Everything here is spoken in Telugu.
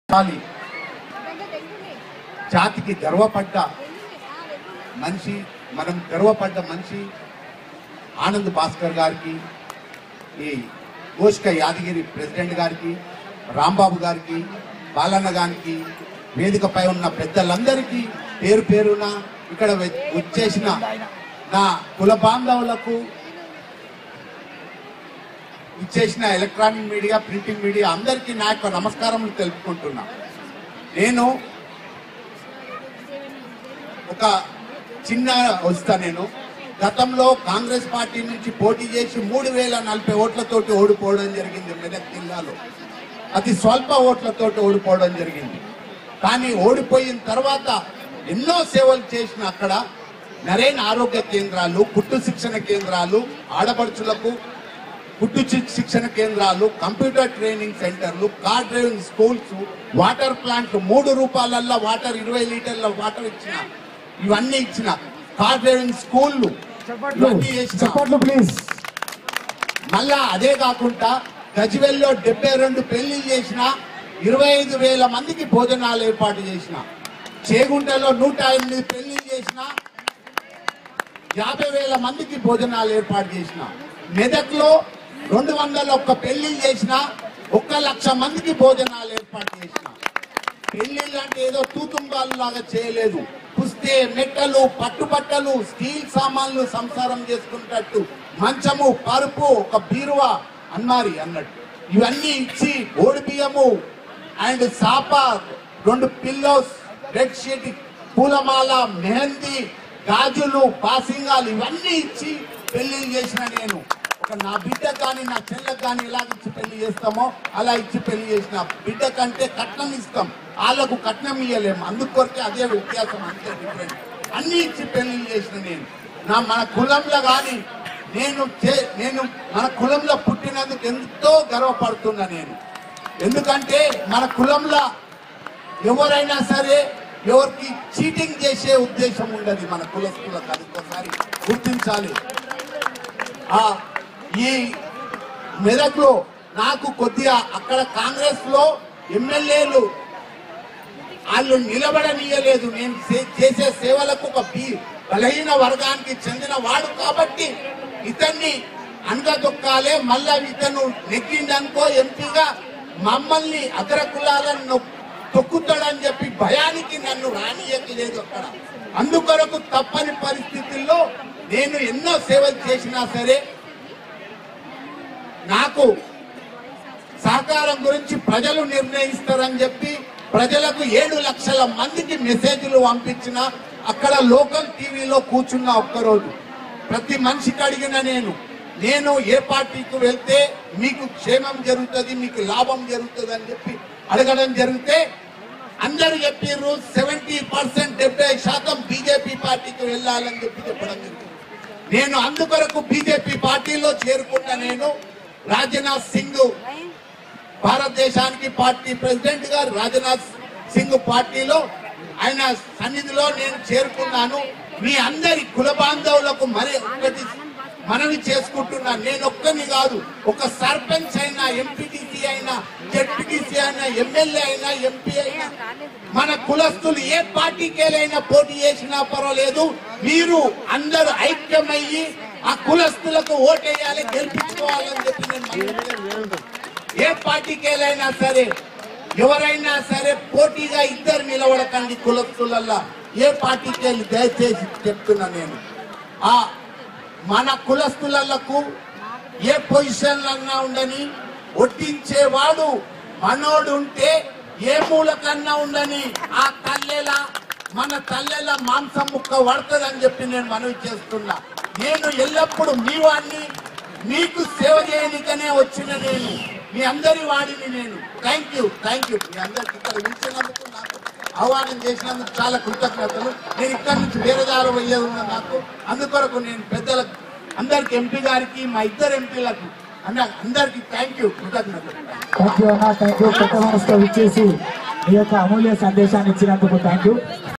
చాలి జాతికి గర్వపడ్డ మనిషి మనం గర్వపడ్డ మనిషి ఆనంద్ భాస్కర్ గారికి ఈ గోష్క యాదగిరి ప్రెసిడెంట్ గారికి రాంబాబు గారికి బాలన్న గారికి వేదికపై ఉన్న పెద్దలందరికీ పేరు పేరున ఇక్కడ వె- వచ్చేసిన నా కుల బాంధవులకు ఇచ్చేసిన ఎలక్ట్రానిక్ మీడియా ప్రింటింగ్ మీడియా అందరికీ నా యొక్క నమస్కారములు తెలుపుకుంటున్నా నేను ఒక చిన్న వస్తా నేను గతంలో కాంగ్రెస్ పార్టీ నుంచి పోటీ చేసి మూడు వేల నలభై ఓట్లతోటి ఓడిపోవడం జరిగింది మెదక్ జిల్లాలో అతి స్వల్ప ఓట్లతోటి ఓడిపోవడం జరిగింది కానీ ఓడిపోయిన తర్వాత ఎన్నో సేవలు చేసిన అక్కడ నరేన్ ఆరోగ్య కేంద్రాలు కుట్టు శిక్షణ కేంద్రాలు ఆడపడుచులకు కుట్టు శి- శిక్షణ కేంద్రాలు కంప్యూటర్ ట్రైనింగ్ సెంటర్లు కార్ డ్రైవింగ్ స్కూల్స్ వాటర్ ప్లాంట్లు మూడు రూపాయలల్లో వాటర్ ఇరవై లీటర్ల వాటర్ ఇచ్చిన ఇవన్నీ ఇచ్చిన కార్ డ్రైవింగ్ స్కూళ్ళు ఇవన్నీ చేసిన చప్పట్లు ప్లీజ్ మళ్ళా అదే కాకుండా గజ్వెల్లో డెబ్బై రెండు పెళ్లిళ్ళు చేసిన ఇరవై ఐదు వేల మందికి భోజనాలు ఏర్పాటు చేసిన చేగుంటలో నూట ఎనిమిది పెళ్లిళ్ళు చేసిన యాభై వేల మందికి భోజనాలు ఏర్పాటు చేసిన మెదక్లో రెండు వందల ఒక్క పెళ్లిళ్ళు చేసిన ఒక్క లక్ష మందికి భోజనాలు ఏర్పాటు చేసిన పెళ్లిళ్ళు అంటే ఏదో తూతుంబాలు లాగా చేయలేదు పుస్తే మెట్టలు పట్టుబట్టలు స్టీల్ సామాన్లు సంసారం చేసుకున్నట్టు మంచము పరుపు ఒక బీరువా అన్మారి అన్నట్టు ఇవన్నీ ఇచ్చి ఓడి బియ్యము అండ్ సాప రెండు పిల్లోస్ బెడ్ షీట్ పూలమాల మెహందీ గాజులు పాసింగాలు ఇవన్నీ ఇచ్చి పెళ్లి చేసిన నేను ఒక నా బిడ్డ కానీ నా చెల్లెకి కానీ ఎలా ఇచ్చి పెళ్లి చేస్తామో అలా ఇచ్చి పెళ్లి చేసిన బిడ్డ కంటే కట్నం ఇస్తాం వాళ్ళకు కట్నం ఇయ్యలేము అందుకొరకే అదే వ్యత్యాసం అంతే డిఫరెంట్ అన్ని ఇచ్చి పెళ్లి చేసిన నేను నా మన కులంలో కానీ నేను చే- నేను మన కులంలో పుట్టినందుకు ఎంతో గర్వపడుతున్నా నేను ఎందుకంటే మన కులంలో ఎవరైనా సరే ఎవరికి చీటింగ్ చేసే ఉద్దేశం ఉండదు మన కులస్తులకు అది ఒకసారి గుర్తించాలి ఆ ఈ మెదక్లో నాకు కొద్దిగా అక్కడ కాంగ్రెస్ లో ఎమ్మెల్యేలు వాళ్ళు నిలబడనీయలేదు నేను చే- చేసే సేవలకు ఒక బి- బలహీన వర్గానికి చెందిన వాడు కాబట్టి ఇతన్ని అనగదొక్కాలే మళ్ళా ఇతను నెగ్గిండనుకో ఎంపీగా మమ్మల్ని అగ్ర కులాలను నొక్- తొక్కుతాడని చెప్పి భయానికి నన్ను రానియట్లేదు అక్కడ అందుకొరకు తప్పని పరిస్థితుల్లో నేను ఎన్నో సేవలు చేసినా సరే నాకు సహకారం గురించి ప్రజలు నిర్ణయిస్తారని చెప్పి ప్రజలకు ఏడు లక్షల మందికి మెసేజ్లు పంపించిన అక్కడ లోకల్ టీవీలో కూర్చున్న ఒక్కరోజు ప్రతి మనిషికి అడిగిన నేను నేను ఏ పార్టీకి వెళ్తే మీకు క్షేమం జరుగుతుంది మీకు లాభం జరుగుతుంది అని చెప్పి అడగడం జరిగితే అందరూ చెప్పారు సెవెంటీ పర్సెంట్ డెబ్బై శాతం బీజేపీ పార్టీకి వెళ్ళాలని చెప్పి చెప్పడం జరిగింది నేను అందుకొరకు బీజేపీ పార్టీలో చేరుకున్న నేను రాజ్నాథ్ సింగ్ భారతదేశానికి పార్టీ ప్రెసిడెంట్ గారు రాజ్నాథ్ సింగ్ పార్టీలో ఆయన సన్నిధిలో నేను చేరుకున్నాను మీ అందరి కుల బాంధవులకు మరి ఒక్కటి మనవి చేసుకుంటున్నాను నేను ఒక్కని కాదు ఒక సర్పంచ్ అయినా ఎంపీటీసీ అయినా జెడ్పీటీసీ అయినా ఎమ్మెల్యే అయినా ఎంపీ అయినా మన కులస్తులు ఏ పార్టీకేలైనా పోటీ చేసినా పర్వాలేదు మీరు అందరూ ఐక్యమయ్యి ఆ కులస్తులకు ఓటేయాలి గెలిపించుకోవాలని చెప్పి నేను మనవి చేస్తున్నాను. ఏ పార్టీకేలైనా సరే ఎవరైనా సరే పోటీగా ఇద్దరు నిలబడకండి కులస్తులల్లా ఏ పార్టీకి వెళ్ళి దయచేసి చెప్తున్నా నేను ఆ మన కులస్తులకు ఏ పొజిషన్లన్నా ఉండని ఒట్టించేవాడు మనోడు ఉంటే ఏ మూలకన్నా ఉండని ఆ తల్లెల మన తల్లెల మాంసం ముక్క పడుతుందని చెప్పి నేను మనవి చేస్తున్నా నేను ఎల్లప్పుడూ మీ వాడిని మీకు సేవ చేయడానికనే వచ్చిన నేను మీ అందరి వాడిని నేను థ్యాంక్ యూ థ్యాంక్ యూ మీ అందరికి ఇక్కడ పిలిచినందుకు నాకు ఆహ్వానం చేసినందుకు చాలా కృతజ్ఞతలు నేను ఇక్కడ నుంచి వేరే దారి పోయేది ఉన్న నాకు అందుకొరకు నేను పెద్దలకు అందరికి ఎంపీ గారికి మా ఇద్దరు ఎంపీలకు అన్న అందరికి థ్యాంక్ యూ కృతజ్ఞతలు థ్యాంక్ యూ అన్న థ్యాంక్ యూ పెద్ద మనసుతో ఇచ్చేసి మీ యొక్క అమూల్య సందేశాన్ని ఇచ్చినందుకు థ్యాంక్ యూ